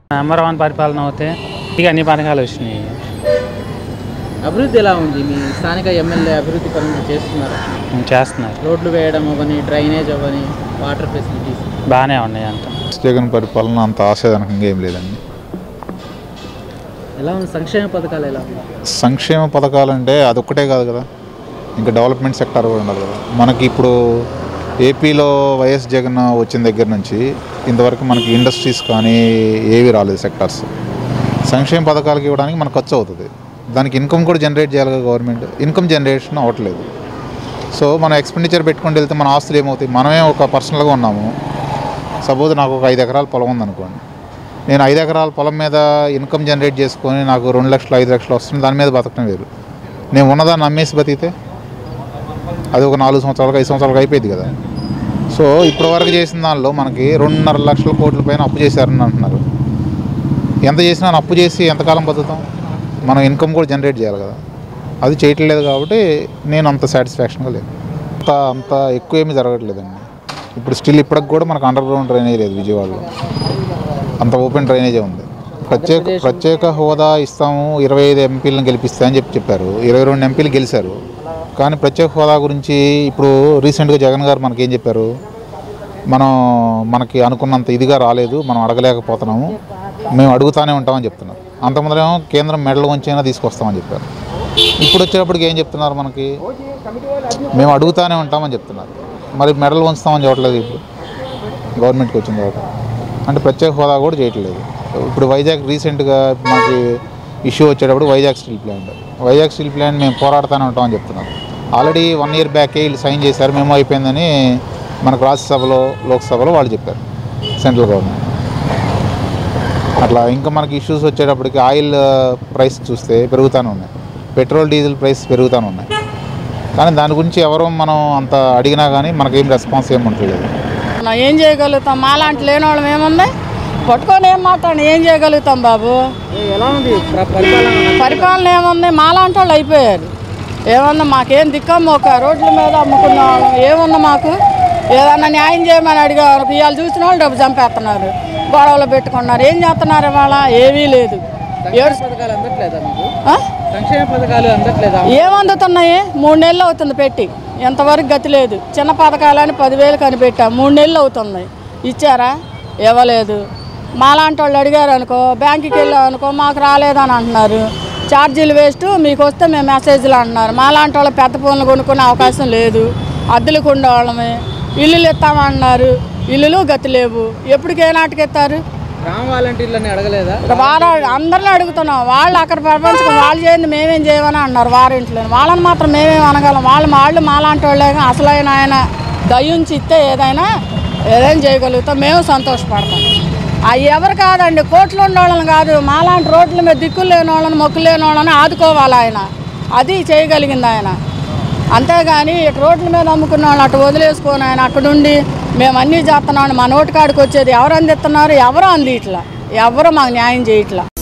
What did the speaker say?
Number one పరిపాలన అవుతే ఇక అన్ని పథకాలు వచ్చినాయి అభివృద్ధి ఎలా ఉంది మీ స్థానిక ఎమ్మెల్యే అభివృద్ధి పనులు చేస్తున్నారా చేస్తున్నారు రోడ్లు వేయడం అవ్వని డ్రైనేజ్ అవ్వని వాటర్ ఫెసిలిటీస్ బాగానే ఉన్నాయి అంత జగన్ పరిపాలన అంత ఆశాజనకంగా ఏం లేదండి ఎలా ఉంది సంక్షేమ పథకాలు ఎలా ఉంది సంక్షేమ పథకాలు అంటే అదొక్కటే కాదు కదా ఇంకా డెవలప్మెంట్ సెక్టర్ కూడా ఉండాలి కదా మనకి ఇప్పుడు ఏపీలో వైఎస్ జగన్ వచ్చిన దగ్గర నుంచి ఇంతవరకు మనకి ఇండస్ట్రీస్ కానీ ఏవి రాలేదు సెక్టార్స్ సంక్షేమ పథకాలకి ఇవ్వడానికి మనకు ఖర్చు అవుతుంది దానికి ఇన్కమ్ కూడా జనరేట్ చేయాలి కదా గవర్నమెంట్ ఇన్కమ్ జనరేషన్ అవ్వట్లేదు సో మనం ఎక్స్పెండిచర్ పెట్టుకుంటూ వెళ్తే మన ఆస్తులు ఏమవుతాయి మనమే ఒక పర్సనల్గా ఉన్నాము సపోజ్ నాకు ఒక ఐదు ఎకరాల పొలం ఉందనుకోండి నేను ఐదు ఎకరాల పొలం మీద ఇన్కమ్ జనరేట్ చేసుకొని నాకు రెండు లక్షలు ఐదు లక్షలు వస్తుంది దాని మీద బతకడం వేరు నేను ఉన్నదాన్ని అమ్మేసి బతికితే అది ఒక నాలుగు సంవత్సరాలకు ఐదు సంవత్సరాలకు అయిపోయింది కదా సో ఇప్పటి వరకు చేసిన దానిలో మనకి రెండున్నర లక్షల కోట్ల పైన అప్పు చేశారని అంటున్నారు ఎంత చేసినా అప్పు చేసి ఎంతకాలం బతుకుతాం మనం ఇన్కమ్ కూడా జనరేట్ చేయాలి కదా అది చేయట్లేదు కాబట్టి నేను అంత సాటిస్ఫాక్షన్గా లేదు అంత అంత ఎక్కువ ఏమీ జరగట్లేదండి ఇప్పుడు స్టిల్ ఇప్పటికి కూడా మనకు అండర్ గ్రౌండ్ డ్రైనేజ్ లేదు విజయవాడలో అంత ఓపెన్ డ్రైనేజే ఉంది ప్రత్యేక ప్రత్యేక హోదా ఇస్తాము ఇరవై ఐదు ఎంపీలను గెలిపిస్తా అని చెప్పి చెప్పారు ఇరవై రెండు ఎంపీలు గెలిచారు కానీ ప్రత్యేక హోదా గురించి ఇప్పుడు రీసెంట్గా జగన్ గారు మనకి ఏం చెప్పారు మనం మనకి అనుకున్నంత ఇదిగా రాలేదు మనం అడగలేకపోతున్నాము మేము అడుగుతానే ఉంటామని చెప్తున్నారు అంతకుముందేమో కేంద్రం మెడలు వంచైనా తీసుకొస్తామని చెప్పారు ఇప్పుడు వచ్చేటప్పటికి ఏం చెప్తున్నారు మనకి మేము అడుగుతానే ఉంటామని చెప్తున్నారు మరి మెడలు వంచుతామని చెప్పట్లేదు ఇప్పుడు గవర్నమెంట్కి వచ్చిన తర్వాత అంటే ప్రత్యేక హోదా కూడా చేయట్లేదు ఇప్పుడు వైజాగ్ రీసెంట్గా మనకి ఇష్యూ వచ్చేటప్పుడు Vizag steel plant Vizag steel plant మేము పోరాడుతూనే ఉంటామని చెప్తున్నారు ఆల్రెడీ వన్ ఇయర్ బ్యాకే వీళ్ళు సైన్ చేశారు మేము అయిపోయిందని మనకు రాజ్యసభలో లోక్సభలో వాళ్ళు చెప్పారు సెంట్రల్ గవర్నమెంట్ అట్లా ఇంకా మనకి ఇష్యూస్ వచ్చేటప్పటికి ఆయిల్ ప్రైస్ చూస్తే పెరుగుతూనే ఉన్నాయి పెట్రోల్ డీజిల్ ప్రైస్ పెరుగుతూనే ఉన్నాయి కానీ దాని గురించి ఎవరు మనం అంత అడిగినా కానీ మనకేం రెస్పాన్స్ ఏమి ఉండలేదు మనం ఏం చేయగలుగుతాం మాలాంటి లేని వాళ్ళం ఏముంది పట్టుకొని ఏం మాట్లాడి ఏం చేయగలుగుతాం బాబు ఏ- ఎలా ఉంది ప్ర- పరిపాలన పరిపాలన ఏముంది మాలాంటి వాళ్ళు అయిపోయారు ఏమన్నా మాకేం దిక్కమ్మ ఒక రోడ్ల మీద అమ్ముకున్న వాళ్ళం ఏముంది మాకు ఏదన్నా న్యాయం చేయమని అడిగారు ఇవాళ చూసిన వాళ్ళు డబ్బు చంపేస్తున్నారు గొడవలు పెట్టుకున్నారు ఏం చేస్తున్నారు ఇవాళ ఏమీ లేదు ఏడు సంక్షేమ పథకాలు అందట్లేదా మీకు ఆ? సంక్షేమ పథకాలు అందట్లేదా ఏం అందుతున్నాయి మూడు నెలలు అవుతుంది పెట్టి ఎంతవరకు గతి లేదు చిన్న పథకాలని పదివేలు కనిపెట్టా మూడు నెలలు అవుతుంది ఇచ్చారా ఇవ్వలేదు మాలాంటి వాళ్ళు అడిగారు అనుకో బ్యాంకుకి వెళ్ళాం అనుకో మాకు రాలేదని అంటున్నారు ఛార్జీలు వేస్ట్ మీకు వస్తే మేము మెసేజ్లు అంటున్నారు మాలాంటి వాళ్ళు పెద్ద ఫోన్లు కొనుక్కునే అవకాశం లేదు అద్దెలకు ఉండేవాళ్ళమే ఇల్లులు ఇస్తామన్నారు ఇల్లులు గతి లేవు ఎప్పటికి ఏ నాటికి ఎత్తారు గ్రామ వాలంటీర్లని అడగలేదా వారు అందరిని అడుగుతున్నాం వాళ్ళు అక్కడ ప్రపంచం వాళ్ళు చేయండి మేమేం చేయమని అన్నారు వారింట్లో వాళ్ళని మాత్రం మేమేం అనగలం వాళ్ళు వాళ్ళు మాలాంటి వాళ్ళే కానీ అసలైన ఆయన దయ్యుంచి ఇస్తే ఏదైనా ఏదైనా చేయగలుగుతాం మేము సంతోషపడతాం అవి ఎవరు కాదండి కోట్లు ఉన్న వాళ్ళని కాదు మాలాంటి రోడ్ల మీద దిక్కులు లేని వాళ్ళని మొక్కులు లేని వాళ్ళని ఆదుకోవాలి ఆయన అది చేయగలిగింది ఆయన అంతేగాని ఇటు రోడ్ల మీద అమ్ముకున్న వాళ్ళు అటు వదిలేసుకొని ఆయన అక్కడుండి మేము అన్నీ చేస్తున్నాం మా నోటి కాడికి వచ్చేది ఎవరు అందిస్తున్నారు ఎవరు అంది ఇట్లా ఎవరు మాకు న్యాయం చేయట్లా